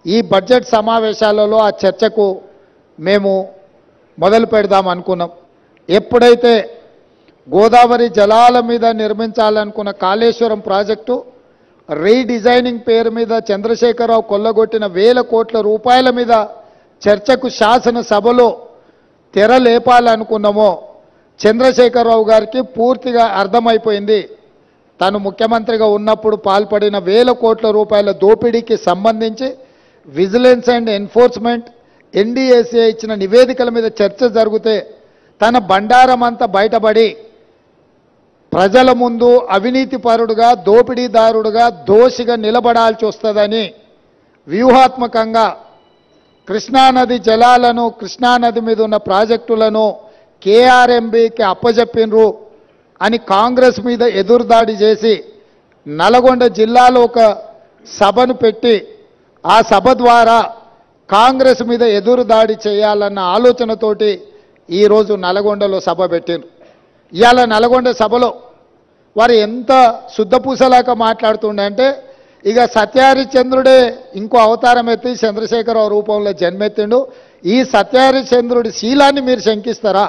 ఈ బడ్జెట్ సమావేశాలలో ఆ చర్చకు మేము మొదలు పెడదాం అనుకున్నాం ఎప్పుడైతే గోదావరి జలాల మీద నిర్మించాలనుకున్న కాళేశ్వరం ప్రాజెక్టు రీడిజైనింగ్ పేరు మీద చంద్రశేఖరరావు కొల్లగొట్టిన వేల కోట్ల రూపాయల మీద చర్చకు శాసనసభలో తెర లేపాలనుకున్నామో చంద్రశేఖరరావు గారికి పూర్తిగా అర్థమైపోయింది తను ముఖ్యమంత్రిగా ఉన్నప్పుడు పాల్పడిన వేల కోట్ల రూపాయల దోపిడీకి సంబంధించి విజిలెన్స్ అండ్ ఎన్ఫోర్స్మెంట్ ఎన్డీఏసీఐ ఇచ్చిన నివేదికల మీద చర్చ జరిగితే తన బండారం అంతా బయటపడి ప్రజల ముందు అవినీతిపరుడుగా దోపిడీదారుడుగా దోషిగా నిలబడాల్సి వస్తుందని వ్యూహాత్మకంగా కృష్ణానది జలాలను కృష్ణానది మీద ఉన్న ప్రాజెక్టులను కేఆర్ఎంబికి అప్పజెప్పినరు అని కాంగ్రెస్ మీద ఎదురుదాడి చేసి నల్గొండ జిల్లాలో ఒక సభను పెట్టి ఆ సభ ద్వారా కాంగ్రెస్ మీద ఎదురుదాడి చేయాలన్న ఆలోచనతోటి ఈరోజు నల్గొండలో సభ పెట్టారు ఇవాళ నల్గొండ సభలో వారు ఎంత శుద్ధపూసలాగా మాట్లాడుతుండే అంటే ఇక సత్యహరిచంద్రుడే ఇంకో అవతారం ఎత్తి చంద్రశేఖరరావు రూపంలో జన్మెత్తిండు ఈ సత్యహరిచంద్రుడి శీలాన్ని మీరు శంకిస్తారా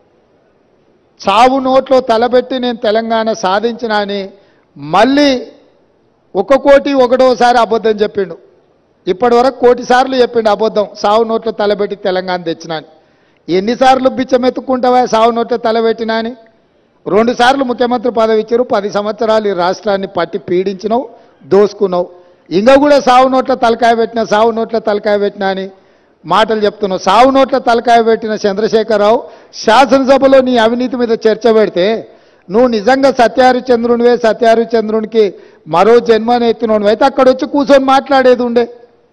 చావు నోట్లో తలబెట్టి నేను తెలంగాణ సాధించిన అని మళ్ళీ ఒక కోటి ఒకటోసారి అబద్ధం చెప్పిండు ఇప్పటి వరకు కోటి సార్లు చెప్పిండు అబద్ధం సావు నోట్లో తలబెట్టి తెలంగాణ తెచ్చినా అని ఎన్నిసార్లు బిచ్చమెత్తుకుంటావా సావు నోట్లో తలబెట్టినా అని రెండు సార్లు ముఖ్యమంత్రి పదవి ఇచ్చారు పది సంవత్సరాలు ఈ రాష్ట్రాన్ని పట్టి పీడించినావు దోసుకున్నావు ఇంకా కూడా సావు నోట్ల తలకాయ పెట్టిన సావు నోట్ల తలకాయ పెట్టినా అని మాటలు చెప్తున్నావు సావు నోట్ల తలకాయ పెట్టిన చంద్రశేఖరరావు శాసనసభలో నీ అవినీతి మీద చర్చ పెడితే నువ్వు నిజంగా సత్యహరిచంద్రునివే సత్యహరిచంద్రునికి మరో జన్మని ఎత్తినోడు అయితే అక్కడ వచ్చి కూర్చొని మాట్లాడేది ఉండే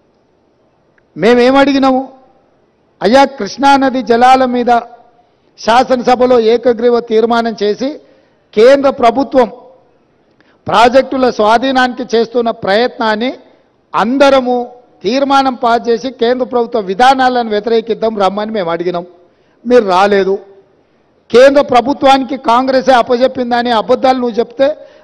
మేమేమడిగినాము అయ్యా కృష్ణానది జలాల మీద శాసనసభలో ఏకగ్రీవ తీర్మానం చేసి కేంద్ర ప్రభుత్వం ప్రాజెక్టుల స్వాధీనానికి చేస్తున్న ప్రయత్నాన్ని అందరము తీర్మానం పాస్ చేసి కేంద్ర ప్రభుత్వ విధానాలను వ్యతిరేకిద్దాం రమ్మని మేము అడిగినాం మీరు రాలేదు కేంద్ర ప్రభుత్వానికి కాంగ్రెసే అప్పచెప్పిందని అబద్ధాలు నువ్వు చెప్తే